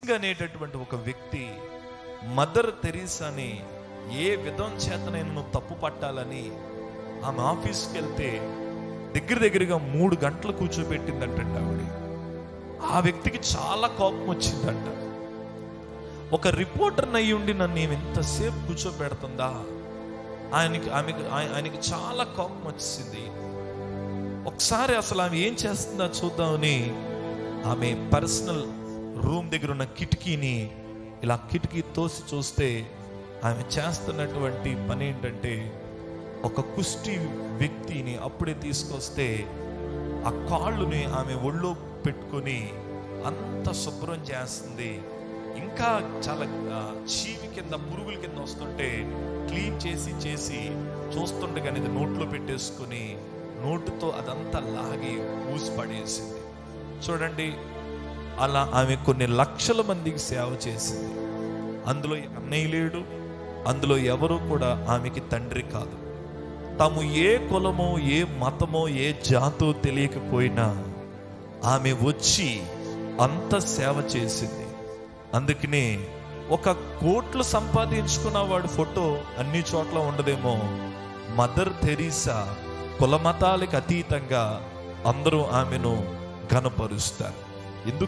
అనేటటువంటి ఒక వ్యక్తి మదర్ తెరీసాని ఏ విధం చేత నేను తప్పు పట్టాలని ఆమె ఆఫీస్కి వెళ్తే దగ్గర దగ్గరగా మూడు గంటలు కూర్చోబెట్టిందంటండి ఆవిడ ఆ వ్యక్తికి చాలా కోపం వచ్చిందంట ఒక రిపోర్టర్ అయ్యి ఉండి నన్ను ఏమి ఇంతసేపు కూర్చోబెడుతుందా ఆయనకి ఆమెకి ఆయ- ఆయనకి చాలా కోపం వచ్చింది ఒకసారి అసలు ఆమె ఏం చేస్తుందా చూద్దామని ఆమె పర్సనల్ రూమ్ దగ్గర ఉన్న కిటికీని ఇలా కిటికీ తోసి చూస్తే ఆమె చేస్తున్నటువంటి పని ఏంటంటే ఒక కుష్టి వ్యక్తిని అప్పుడే తీసుకొస్తే ఆ కాళ్ళుని ఆమె ఒళ్ళో పెట్టుకొని అంత శుభ్రం చేస్తుంది ఇంకా చాలా ఆ, చీవి కింద పురుగుల కింద వస్తుంటే క్లీన్ చేసి చేసి చూస్తుండగానే ఇది నోట్లో పెట్టేసుకొని నోటుతో అదంతా లాగి ఊసి పడేసింది చూడండి అలా ఆమె కొన్ని లక్షల మందికి సేవ చేసింది అందులో అన్నయ్య లేడు అందులో ఎవరు కూడా ఆమెకి తండ్రి కాదు తాము ఏ కులమో ఏ మతమో ఏ జాతో తెలియకపోయినా ఆమె వచ్చి అంత సేవ చేసింది అందుకనే ఒక కోట్లు సంపాదించుకున్న వాడి ఫోటో అన్ని చోట్ల ఉండదేమో మదర్ తెరీసా కుల మతాలకు అతీతంగా అందరూ ఆమెను ఘనపరుస్తారు ఎందుకు